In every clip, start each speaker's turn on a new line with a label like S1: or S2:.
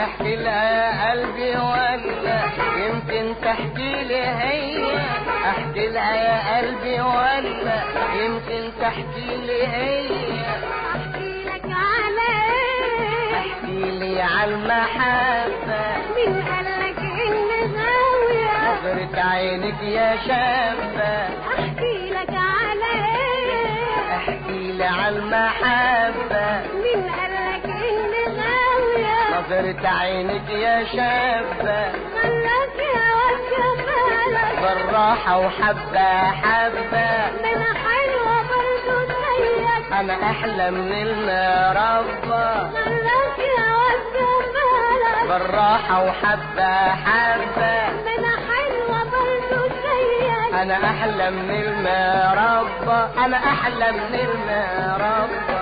S1: احكي لها يا قلبي ولا يمكن تحكي لي هي احكي لها يا قلبي ولا يمكن تحكي لي هي
S2: احكي لك على ايه
S1: احكي لي على المحبة
S2: مين قالك ان غاوية
S1: نظرة عينك يا شابة
S2: احكي لك على ايه
S1: احكي لي على المحبة
S2: مين قالك ان غاوية
S1: نظرة عينك يا شابة
S2: خلاك يا وجبالك
S1: بالراحة وحبة حبة
S2: من حلوة برضو زيك
S1: انا احلى من المربى
S2: خلاك يا وجبالك
S1: بالراحة وحبة حبة
S2: من حلوة برضو زيك
S1: انا احلى من المربى انا احلى من المربى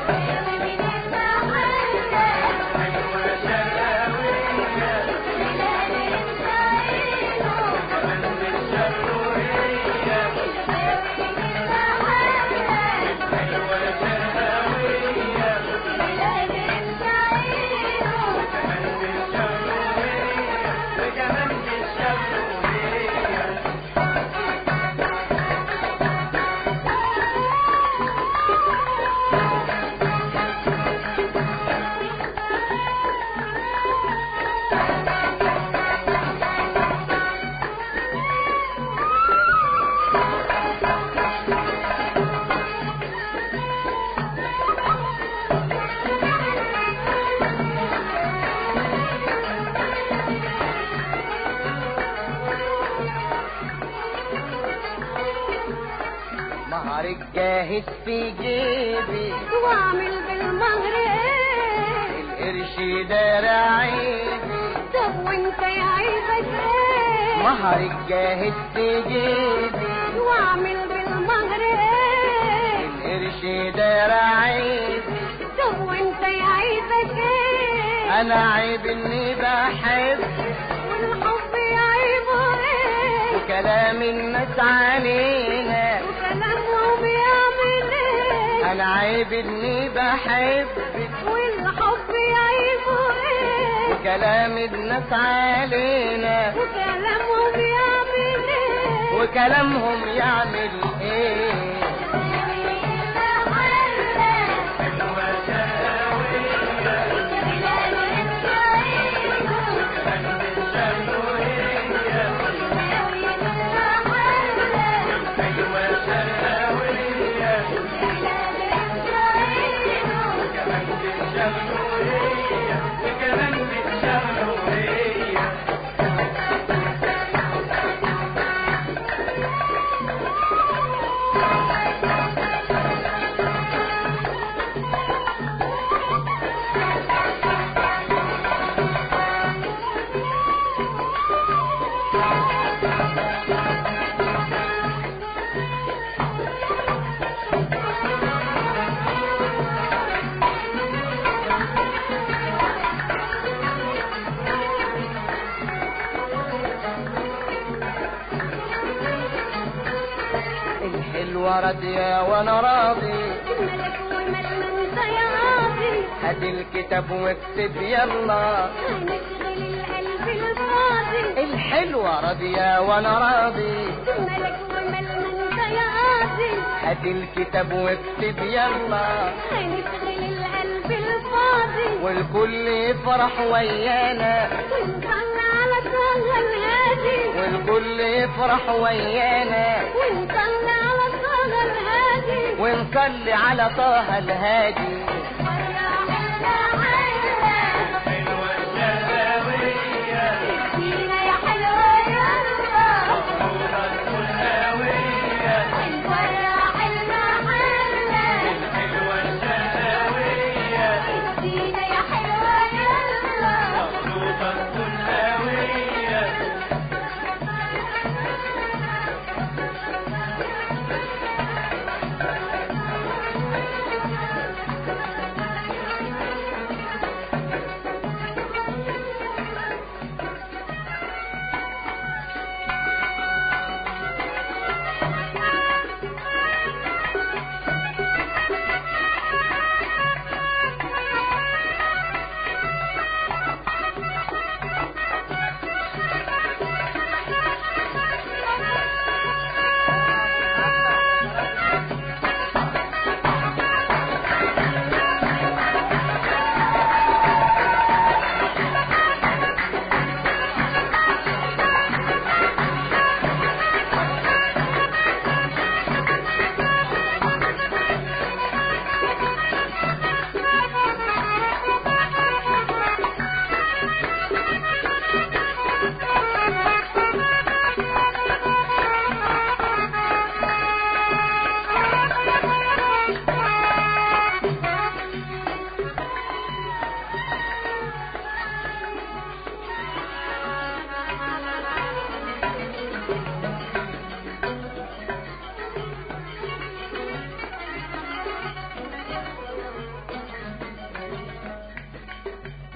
S1: مهرك جاهز في جيبي
S2: واعمل بالمهر ايه
S1: القرش دار عيبي
S2: طب وانت يا عيبك ايه
S1: مهرك جاهز في جيبي
S2: واعمل بالمهر ايه
S1: القرش دار عيبي
S2: طب وانت يا عيبك ايه
S1: انا عيب اني بحب
S2: والحب يا عيبه ايه
S1: وكلام الناس علينا
S2: وكلامهم بيعمل ايه
S1: انا عيب اني بحبك
S2: والحب يا عيبه ايه
S1: وكلام الناس علينا
S2: وكلامهم بيعمل ايه
S1: وكلامهم يعمل ايه الحلوة راضية وانا راضي
S2: ملك ومال انت يا قاضي
S1: هات الكتاب واكتب يلا
S2: هنشغل القلب الفاضي
S1: الحلوة راضية وانا راضي
S2: ملك ومال انت يا قاضي
S1: هات الكتاب واكتب يلا
S2: هنشغل القلب الفاضي
S1: والكل يفرح ويانا
S2: ونطلع على طه الهادي
S1: والكل يفرح ويانا
S2: ونطلع على طه الهادي
S1: ونصلي على طه الهادي
S2: ادينا يا حلوة يلا نفرح المحلة ادينا يا حلوة يلا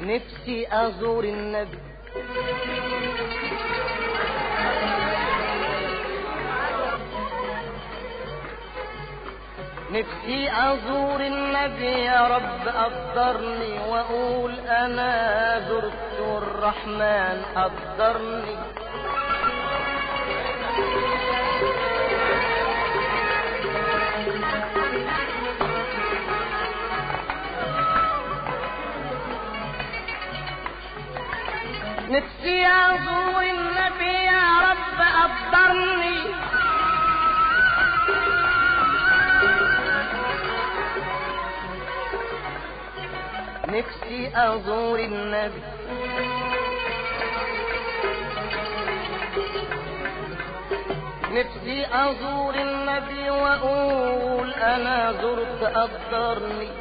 S1: نفسي ازور النبي نفسي ازور النبي يا رب قدرني واقول انا زرت الرحمن قدرني نفسي ازور النبي يا رب قدرني نفسي ازور النبي نفسي ازور النبي واقول انا زرت قدرني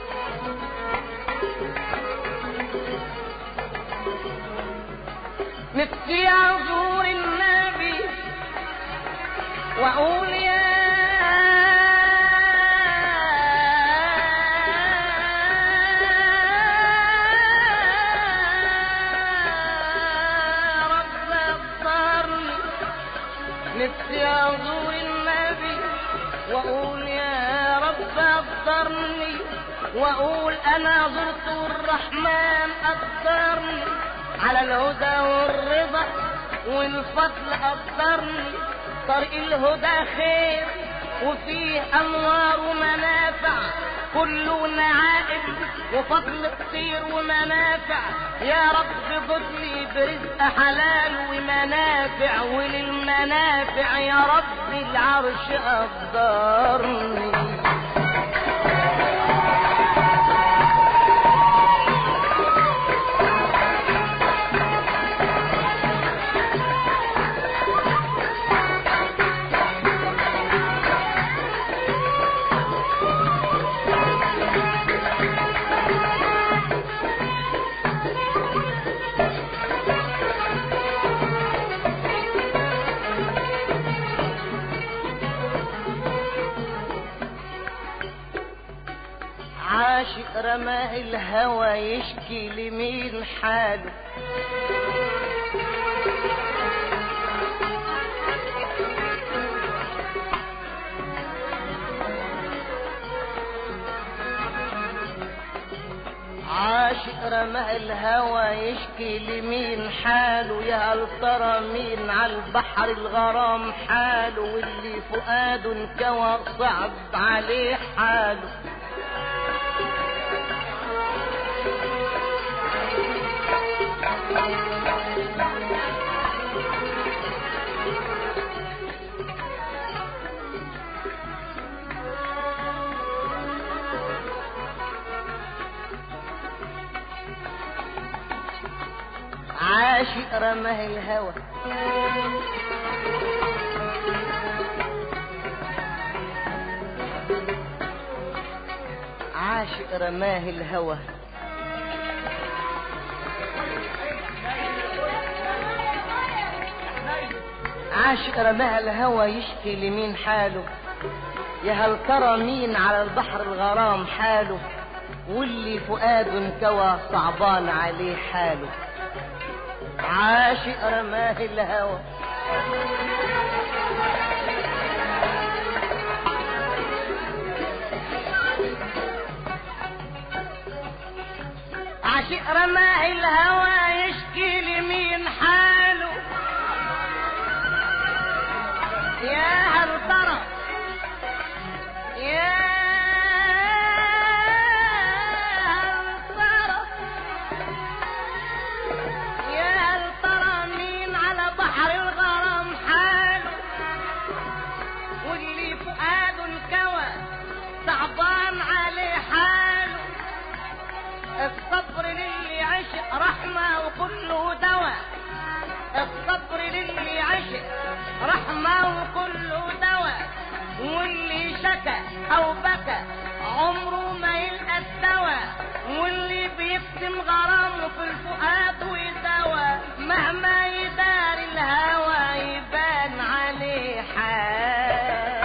S1: نفسي ازور النبي واقول يا رب اختارني نفسي ازور النبي واقول يا رب اختارني واقول انا زرت الرحمن قدرني على الهدى والرضا والفضل قدرني طريق الهدى خير وفيه انوار ومنافع كله نعائم وفضل كتير ومنافع يا رب خدني برزق حلال ومنافع وللمنافع يا رب العرش قدرني عاشق رماه الهوى يشكي لمين حاله عاشق رماه الهوى يشكي لمين حاله يا هل ترى مين على البحر الغرام حاله واللي فؤاده انكوى صعب عليه حاله عاشق رماه الهوى عاشق رماه الهوى عاشق رماه الهوى يشكي لمين حاله يا هل ترى مين على البحر الغرام حاله واللي فؤاد انكوى صعبان عليه حاله عاشق رماه الهوى عاشق رماه الهوى يشكي لمين حاله يا هل ترى يا هل ترى يا هل ترى مين على بحر الغرام حاله واللي فؤاده انكوى صعبان عليه حاله الصبر للي عشق رحمة وكله دواء الصبر للي عشق رحمة وكله دواء واللي شكى أو بكى عمره ما يلقى الدواء واللي بيكتم غرامه في الفؤاد ويداوى مهما يدار الهوى يبان عليه حال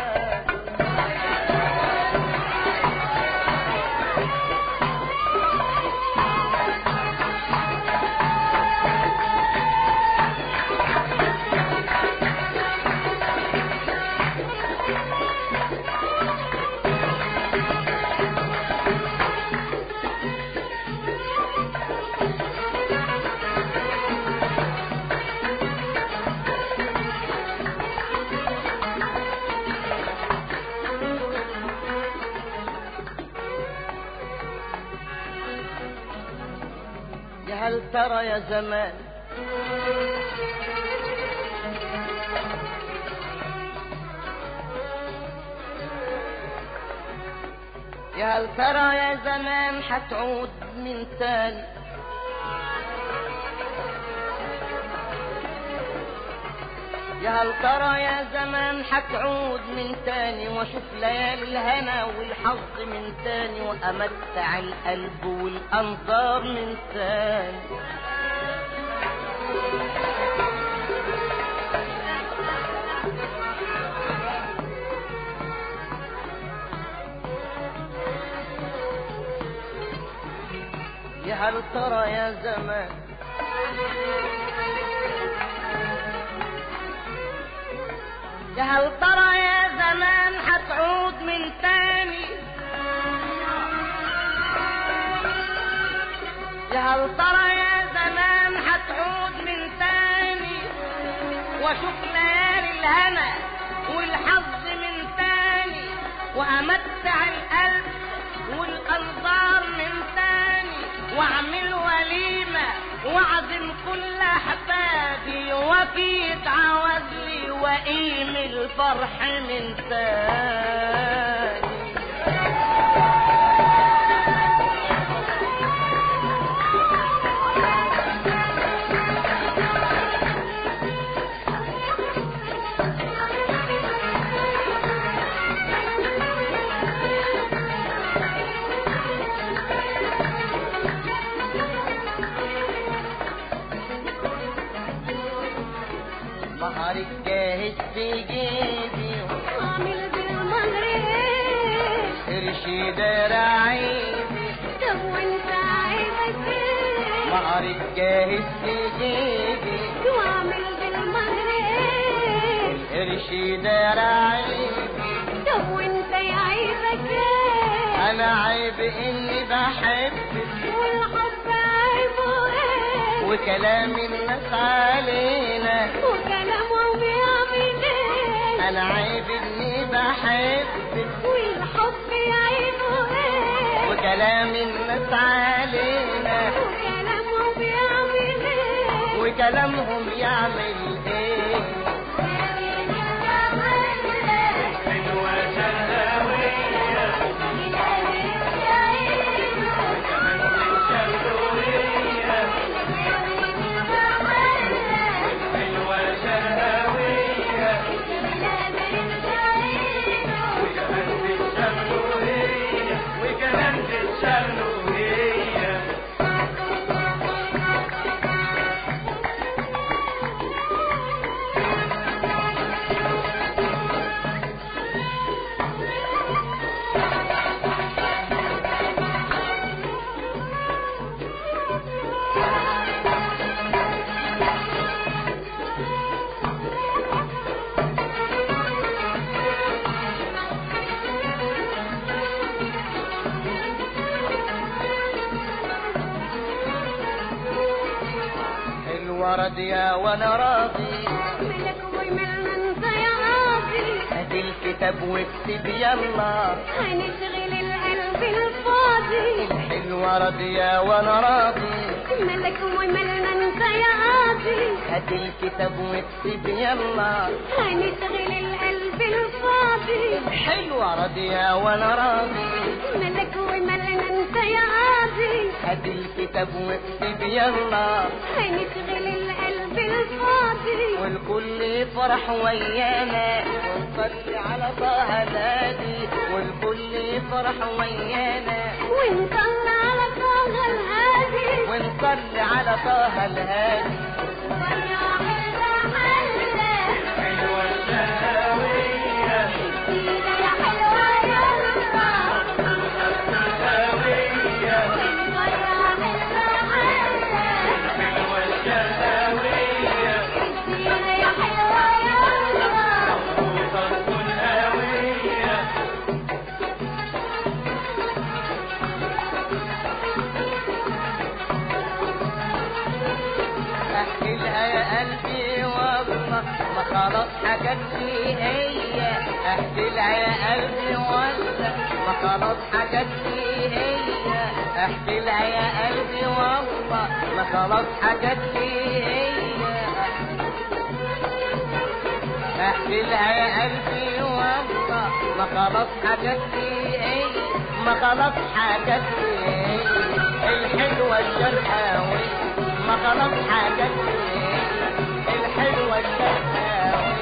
S1: هل ترى يا زمان يا هل ترى يا زمان حتعود من تاني يا هل ترى يا زمان حتعود من تاني واشوف ليالي الهنا والحظ من تاني وامتع القلب والانظار من تاني يا هل ترى يا زمان يا هل ترى يا زمان حتعود من تاني يا هل ترى يا زمان حتعود من تاني واشوف ليالي الهنا والحظ من تاني وامتع القلب والانظار من تاني واعمل وليمه واعزم كل احبابي وفيك عوزلي واقيم الفرح من تاني مهرك جاهز في جيبي
S2: عامل بالمهر ايه
S1: قرشي دراعيبي
S2: طب وانت عايزك ايه
S1: مهرك جاهز في جيبي
S2: وعامل بالمهر ايه
S1: قرشي دراعيبي
S2: طب وانت عايزك ايه
S1: انا عيب اني بحبك
S2: والحب عيبه ايه
S1: وكلام الناس علينا
S2: وكلامهم يعمل ايه
S1: انا عيب اني بحبك
S2: والحب عيبه ايه
S1: وكلام الناس علينا
S2: وكلامهم يعمل ايه
S1: وكلامهم يعمل ايه حلوة راضية وانا راضي
S2: ملك ومن انت يا قاضي
S1: هاتي الكتاب واكتب يلا
S2: هنشغل القلب الفاضي
S1: الحلوة راضية وانا راضي
S2: ملك ومن انت يا قاضي
S1: هاتي الكتاب واكتب يلا
S2: هنشغل القلب الفاضي
S1: حلوة راضية وانا راضي
S2: ملك ومن انت يا قاضي
S1: هاتي الكتاب واكتب يلا
S2: هنشغل القلب الفاضي
S1: والكل يفرح ويانا ونصلي على طه الهادي والكل يفرح ويانا
S2: ونطلع على طه الهادي
S1: ونصلي على طه الهادي
S2: ويا حلوة حلوة سيدة يا حلوة يلا ويا حلوة حلوة سيدة يا حلوة يلا
S1: احكي لها يا قلبي والله ما خلاص حكت لي هي احكي لها يا قلبي والله ما خلاص حكت لي هي احكي لها يا قلبي والله ما ما خلاص حاجات هي احكي لها يا قلبي والله ما خلاص حاجات هي ما خلاص حاجات هي الحلوة الشرقاوي ما خلاص حاجات هي الحلوة الشرقاوي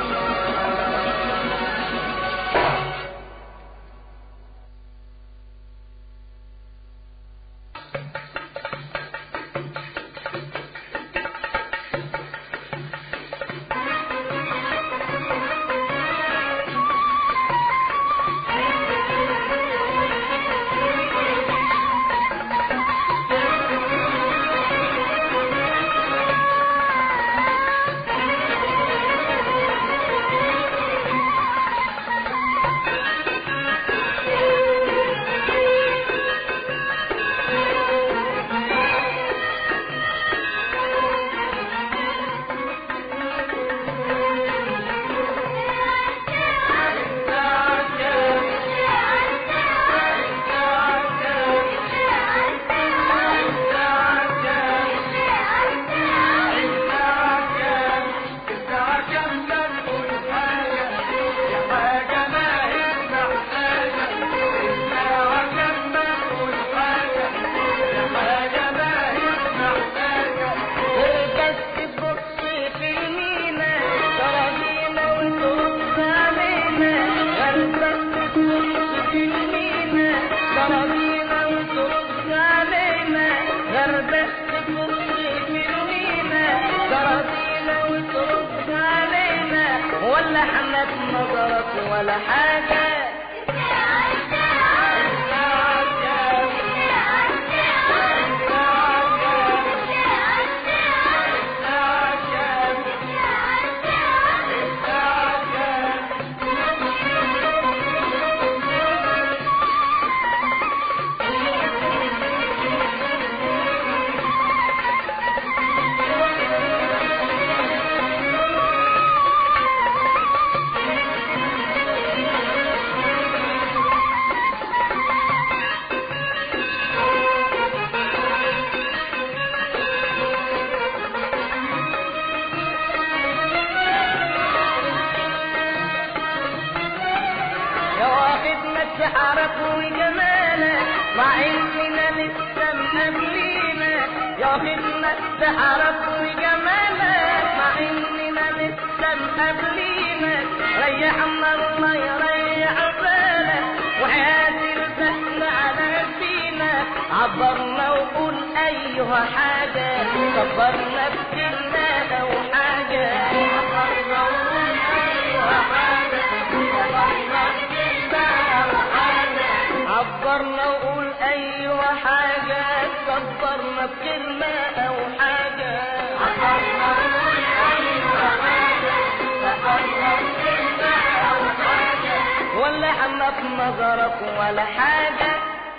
S1: ولا حمد نظرك ولا حاجة يا واخد مسحرك وجمالك مع اننا لسه مقابلينا يا واخد مسحرك وجمالك مع اننا لسه مقابلينا ريحنا الله يريح بالك وحياتي الفهم على فينا عبرنا وقول ايها حاجة كبرنا بكلمة او حاجة عبرنا وقول ايها حاجة كبرنا بكلمة او حاجة عبرنا وقول ايوه حاجة كبرنا بكلمة او حاجة عبرنا وقول ايوه حاجة كبرنا بكلمة او حاجة ولا حنا في نظرك ولا حاجة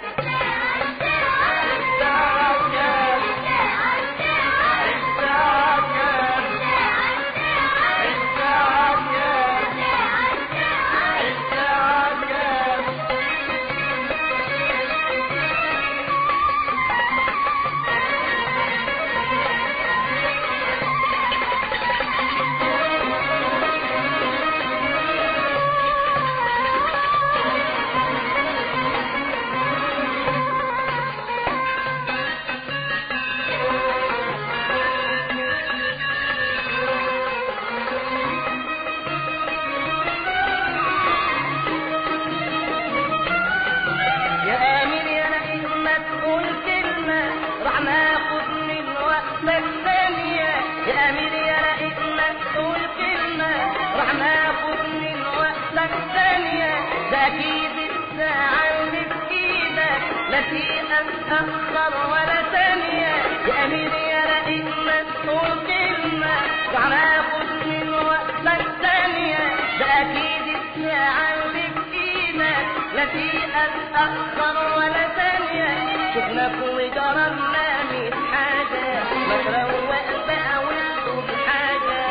S1: يا امير يا نعيم ما تقول كلمة راح ناخد من وقتك ثانية يا امير يا نعيم ما تقول كلمة راح ناخد من وقتك ثانية ده اكيد الساعة اللي في ايدك لا فيها تأخر ولا ثانية يا امير يا نعيم ما تقول كلمة راح ناخد من وقتك ثانية ده اكيد الساعة اللي في ايدك لا فيها تأخر ولا ثانية شفنا في جرالنا ميت حاجة ما تروق بقى وتقول حاجة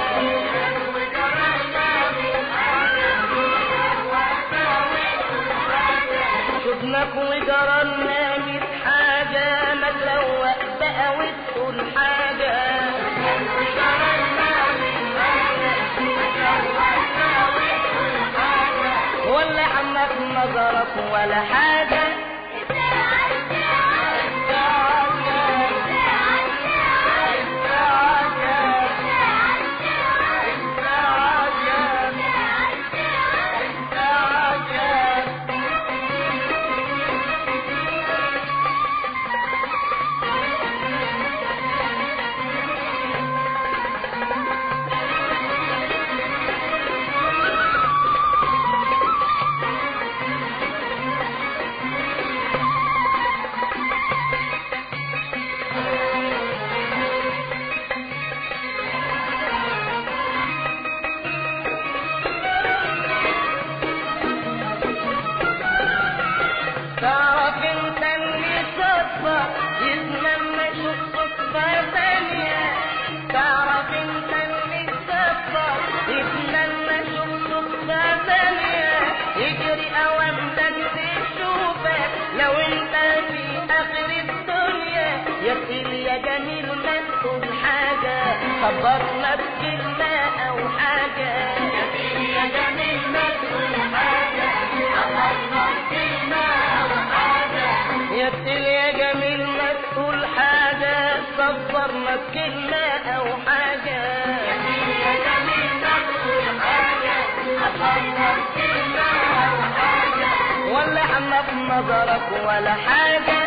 S1: شفنا في جرالنا ميت حاجة ما تروق بقى وتقول ولا حمك نظرك ولا حاجة تعرف انت اللي صدفة يتمنى يشوف صدفة تانية تعرف انت اللي صدفة يتمنى يشوف صدفة تانية يجري اوامدك تشوفك لو انت في اخر الدنيا يا سيدي يا جميل ما تقول حاجة صبرنا بكلمة او حاجة يا سيدي يا جميل ما تقول حاجة صبرنا بكلمة او حاجة يا سيدي يا جميل ما تقول حاجة صبرنا بكلمة او حاجة يا سيدي يا جميل ما تقول حاجة صبرنا بكلمة او حاجة ولا حنا في نظرك ولا حاجة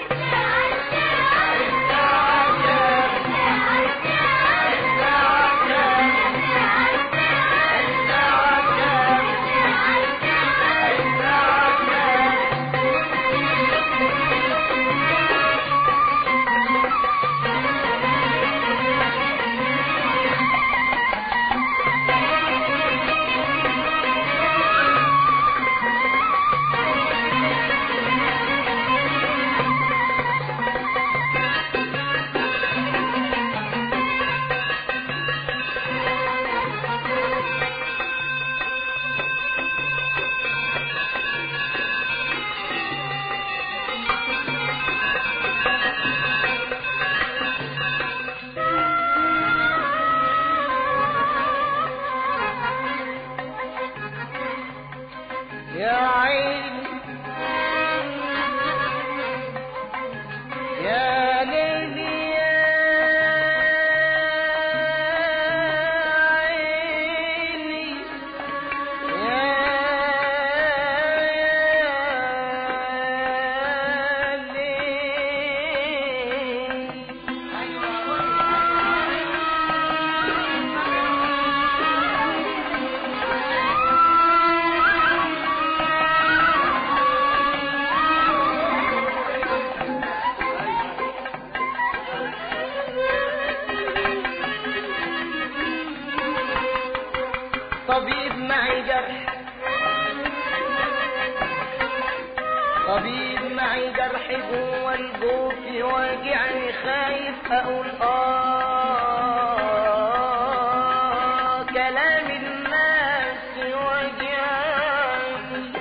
S1: يا عين يا ليلي يا عيني يا طبيب معي جرح طبيب معي جرح جوه الجوف واجعني خايف اقول اه كلام الناس واجعني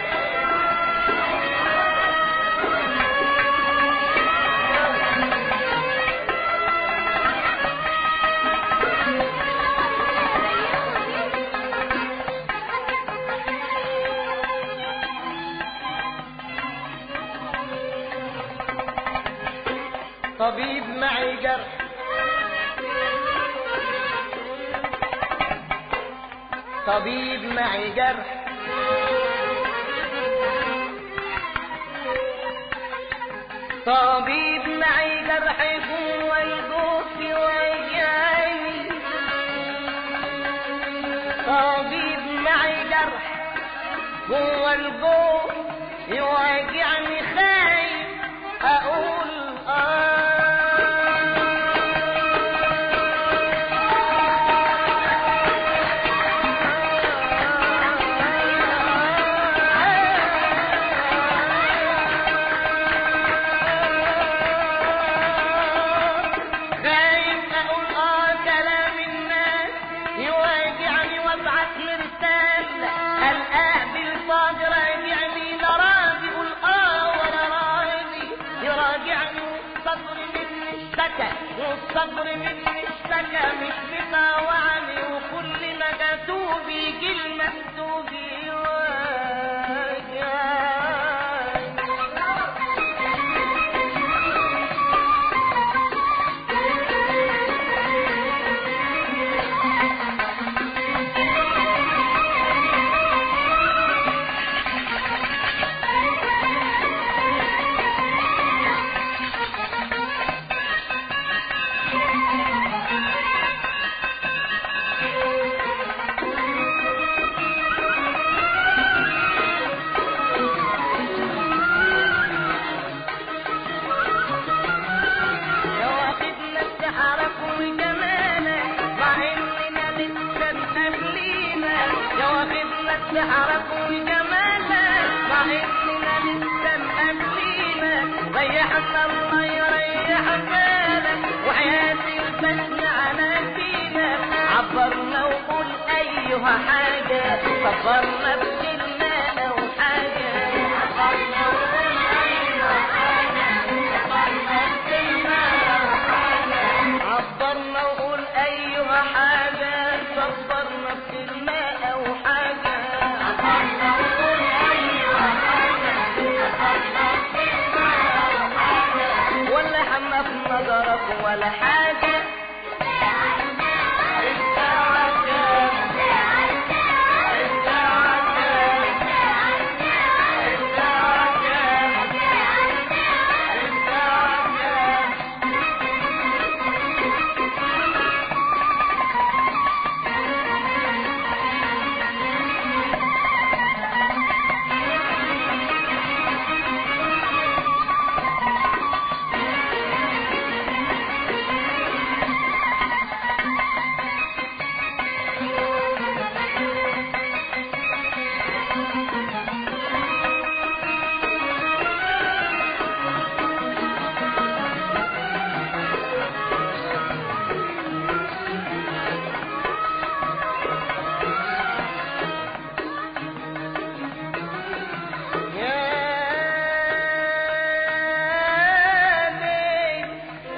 S1: طبيب معي جرح طبيب معي جرح طبيب معي جرح جوه الجوف وجعني طبيب معي جرح جوه الجوف يواجعني خايف اقول خايف اقول اه كلام الناس يواجعني وابعت مرسال الاه بالفاضي راجعني لا راضي يقول اه ولا راضي يراجعني والصبر مني اشتكى والصبر مني اشتكى مش بطاوعني وكل ما جاتوه بيجي المكتوب يواجعني اننا لسه مقابلينا ريحنا الله يريح بالك وحياتي وبسنا على فينا عبرنا وقول ايها حاجة صبرنا بكلمة او حاجة عبرنا وقول ايها حاجة صبرنا بكلمة او حاجة عبرنا وقول ايها حاجة صبرنا بكلمة او حاجة عبرنا وقول ايها حاجة صبرنا بكلمة او حاجة ولا حما في نظرك ولا حاجة انت عجب انت عجب انت عجب انت عجب يا ليل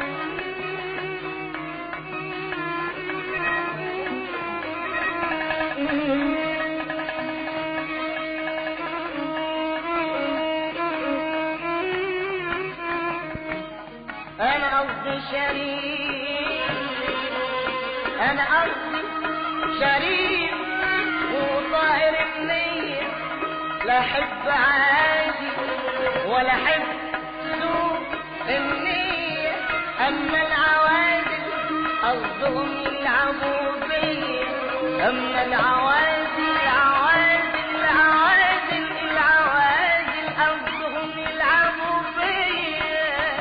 S1: انا قصدي شريك انا قصدي شريك وطاهر النية لا احب عادي ولا احب سوء النية اما العوادل قصدهم يلعبوا بيا اما العوادل العوادل العوادل العوادل قصدهم يلعبوا بيا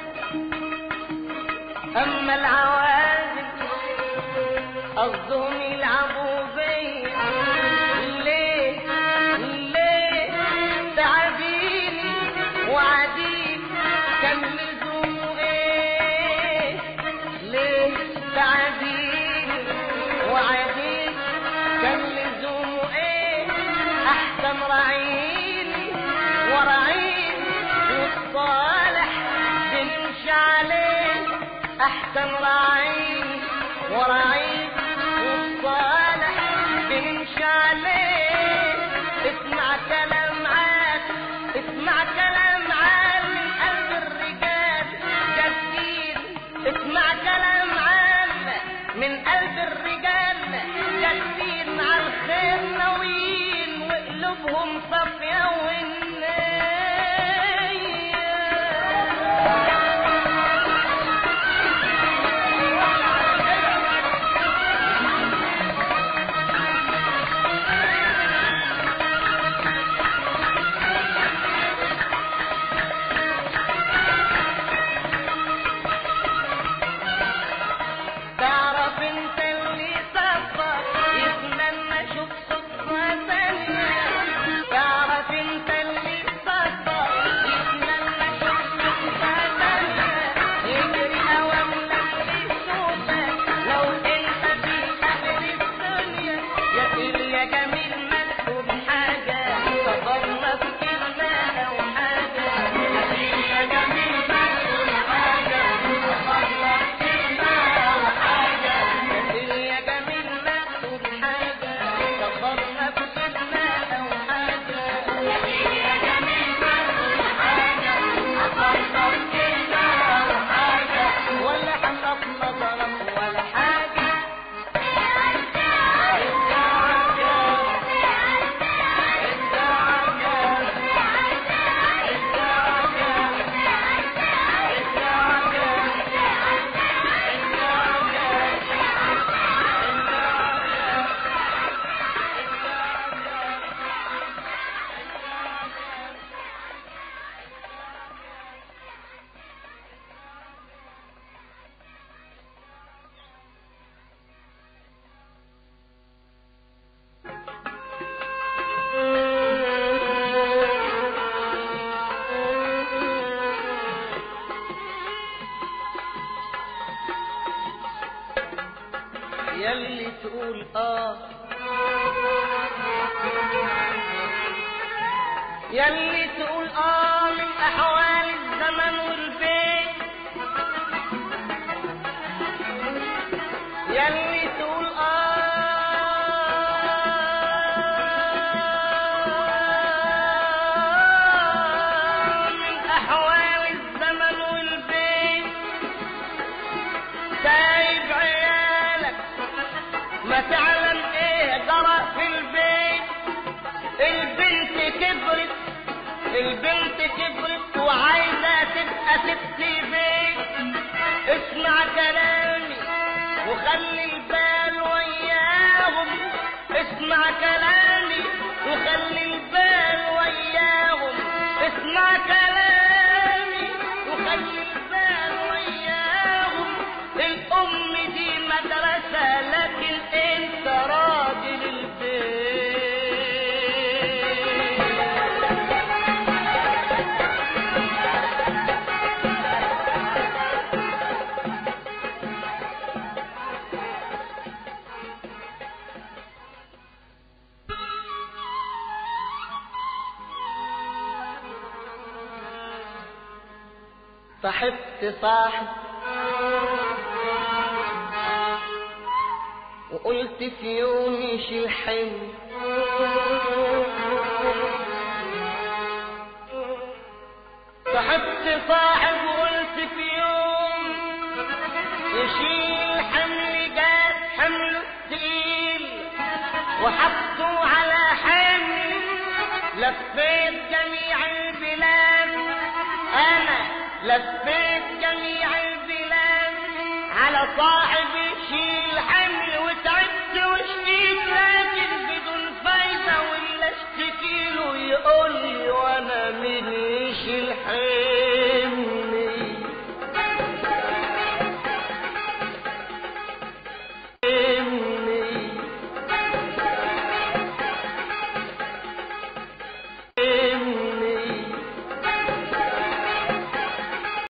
S1: اما العوادل قصدهم يلعبوا بيا ليه ليه تعبيني وعديك كان لزومه ايه ليه تعبيني وعديك كان لزومه ايه احسن رعيني ورعيني والصالح بنمشي عليه احسن رعيني ورعيني والصالح بنمشي عليه اسمع كلام عاد اسمع كلام عاد من قلب الرجال جديد اسمع كلام عاد من قلب الرجال جديد على الخير ناويين وقلوبهم صافية والنية تعرف انت اللي سفر يتمنى شوف صدفة ثانية تعرف انت اللي يلي تقول اه يلي تقول اه من احوال الزمن والبيت يلي تقول اه من احوال الزمن والبيت سايب عيالك ما تعلم ايه جرى في البيت البنت كبرت البنت كبرت وعايزة تبقى ست بيت اسمع كلامي وخلي البال وياهم اسمع كلامي وخلي البال وياهم اسمع كلامي وخلي البال وياهم الأم دي مدرسة لكن انت راجل البيت صاحبت صاحب وقلت في يوم يشيل حمل صاحبت صاحب وقلت في يوم يشيل حمل جات حمل تقيل وحطه على حمل لفيت جميع البلاد انا لفيت